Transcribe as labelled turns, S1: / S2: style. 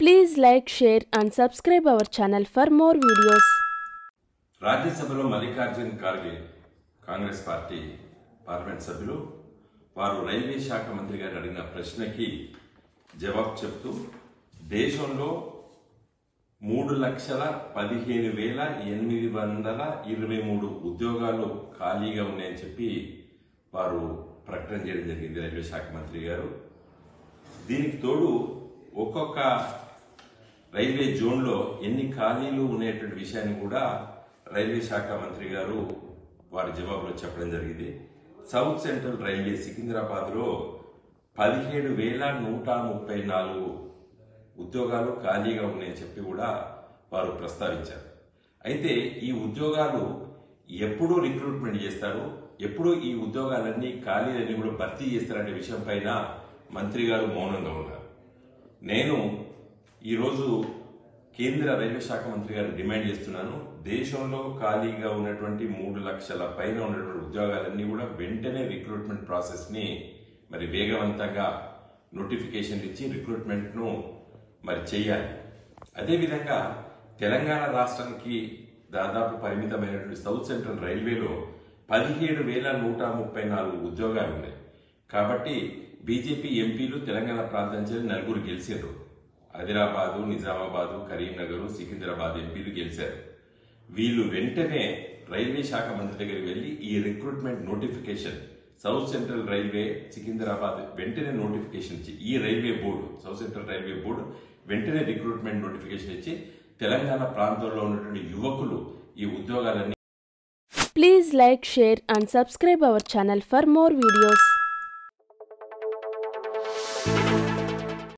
S1: Please like, share, and subscribe our channel for more videos.
S2: రాజ్యసభలో Mallikarjun Kharge Congress party parliament సభ్యులు వారు railway శాఖ మంత్రి గారు అడిగిన ప్రశ్నకి జవాబు చెప్తూ దేశంలో మూడు లక్షల పదిహేను వేల ఎనిమిది వందల ఇరవై మూడు ఉద్యోగాలు ఖాళీగా ఉన్నాయని చెప్పి వారు ప్రకటన చేయడం జరిగింది రైల్వే శాఖ మంత్రి గారు దీనికి తోడు ఒక్కొక్క రైల్వే జోన్లో ఎన్ని ఖాళీలు ఉండేటువంటి విషయాన్ని కూడా రైల్వే శాఖ మంత్రి గారు వారి జవాబులో చెప్పడం జరిగింది సౌత్ సెంట్రల్ రైల్వే సికింద్రాబాద్లో పదిహేడు వేల నూట ముప్పై నాలుగు ఉద్యోగాలు ఖాళీగా ఉన్నాయని చెప్పి కూడా వారు ప్రస్తావించారు అయితే ఈ ఉద్యోగాలు ఎప్పుడు రిక్రూట్మెంట్ చేస్తారు ఎప్పుడు ఈ ఉద్యోగాలన్నీ ఖాళీలన్నీ కూడా భర్తీ చేస్తారనే విషయం పైన మంత్రి గారు మౌనంగా ఉన్నారు నేను ఈరోజు కేంద్ర రైల్వే శాఖ మంత్రి గారు డిమాండ్ చేస్తున్నాను దేశంలో ఖాళీగా ఉన్నటువంటి మూడు లక్షల పైన ఉన్నటువంటి ఉద్యోగాలన్నీ కూడా వెంటనే రిక్రూట్మెంట్ ప్రాసెస్ ని మరి వేగవంతంగా నోటిఫికేషన్ ఇచ్చి రిక్రూట్మెంట్ ను మరి చేయాలి అదేవిధంగా తెలంగాణ రాష్ట్రానికి దాదాపు పరిమితమైనటువంటి సౌత్ సెంట్రల్ రైల్వేలో పదిహేడు వేల నూట ముప్పై నాలుగు ఉద్యోగాలు ఉన్నాయి కాబట్టి బీజేపీ ఎంపీలు తెలంగాణ ప్రాంతం నుంచి నలుగురు గెలిచారు ఆదిలాబాదు నిజామాబాదు కరీంనగర్ సికింద్రాబాద్ ఎంపీలు గెలిచారు వీళ్ళు వెంటనే రైల్వే శాఖ మంత్రి దగ్గరికి వెళ్లి ఈ recruitment notification south central railway Secunderabad వెంటనే నోటిఫికేషన్ ఇచ్చి ఈ railway board south central railway board వెంటనే రిక్రూట్మెంట్ నోటిఫికేషన్ ఇచ్చి తెలంగాణ ప్రాంతంలో ఉన్నటువంటి యువకులు ఈ ఉద్యోగాలన్నీ
S1: Please like, share, and subscribe our channel for more videos.